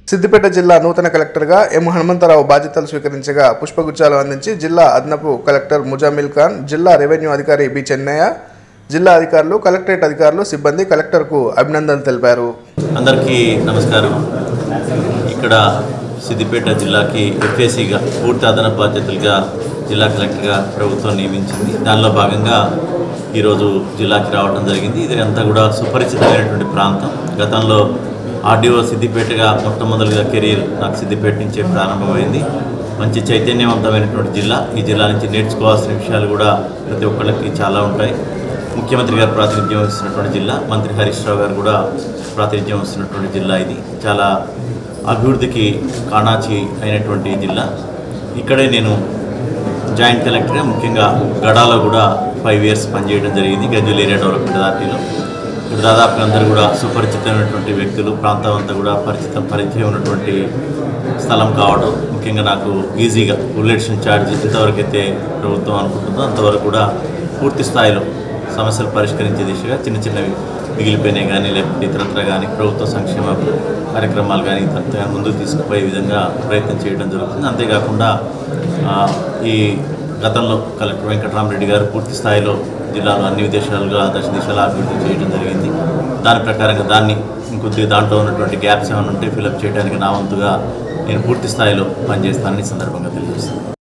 సిద్దిపేట జిల్లా నూతన కలెక్టర్గా ఎం హనుమంతరావు బాధ్యతలు స్వీకరించగా పుష్పగుచ్చాలు అందించి జిల్లా అదనపు కలెక్టర్ ముజామిల్ ఖాన్ జిల్లా రెవెన్యూ అధికారి బి చెన్నయ్య జిల్లా అధికారులు కలెక్టరేట్ అధికారులు సిబ్బంది కలెక్టర్కు అభినందనలు తెలిపారు అందరికీ నమస్కారం ఇక్కడ సిద్దిపేట జిల్లాకి ఎఫ్ఏసీగా పూర్తి అదనపు బాధ్యతలుగా జిల్లా కలెక్టర్గా ప్రభుత్వం నియమించింది దానిలో భాగంగా ఈరోజు జిల్లాకి రావడం జరిగింది ఇది అంతా కూడా సుపరిచితమైనటువంటి ప్రాంతం గతంలో ఆర్డీఓ సిద్దిపేటగా మొట్టమొదటిగా కెరీర్ నాకు సిద్దిపేట నుంచే ప్రారంభమైంది మంచి చైతన్యవంతమైనటువంటి జిల్లా ఈ జిల్లా నుంచి నేర్చుకోవాల్సిన విషయాలు కూడా ప్రతి ఒక్కళ్ళకి చాలా ఉంటాయి ముఖ్యమంత్రి గారు ప్రాతినిధ్యం వహిస్తున్నటువంటి జిల్లా మంత్రి హరీష్ రావు గారు కూడా ప్రాతినిధ్యం వహిస్తున్నటువంటి జిల్లా ఇది చాలా అభివృద్ధికి కాణాచి అయినటువంటి జిల్లా ఇక్కడే నేను జాయింట్ కలెక్టర్గా ముఖ్యంగా గడాలో కూడా ఫైవ్ ఇయర్స్ పనిచేయడం జరిగింది గజ్వల్ ఏరియా డెవలప్మెంట్ అథారిటీలో ఇక్కడ దాదాపు అందరూ కూడా సుపరిచితమైనటువంటి వ్యక్తులు ప్రాంతం అంతా కూడా పరిచితం పరిచయం ఉన్నటువంటి స్థలం కావడం ముఖ్యంగా నాకు ఈజీగా పొల్యూషన్ ఛార్జ్ ఎంతవరకు అయితే ప్రభుత్వం అనుకుంటుందో అంతవరకు కూడా పూర్తి స్థాయిలో సమస్యలు పరిష్కరించే దిశగా చిన్న చిన్నవి మిగిలిపోయినాయి కానీ లేకపోతే ఇతరత్ర కానీ ప్రభుత్వ సంక్షేమ కార్యక్రమాలు కానీ ఇతరత్ర కానీ ముందుకు తీసుకుపోయే విధంగా ప్రయత్నం చేయడం జరుగుతుంది అంతేకాకుండా ఆ, ఈ గతంలో కలెక్టర్ వెంకటరామరెడ్డి గారు పూర్తి స్థాయిలో జిల్లాలో అన్ని విదేశాలుగా దశ దిశలా అభివృద్ధి చేయడం జరిగింది దాని ప్రకారంగా దాన్ని ఇంకొద్దిగా దాంట్లో ఉన్నటువంటి గ్యాప్స్ ఏమైనా ఉంటే ఫిలప్ చేయడానికి నా వంతుగా నేను పూర్తి స్థాయిలో పనిచేస్తానని ఈ సందర్భంగా తెలియజేస్తాను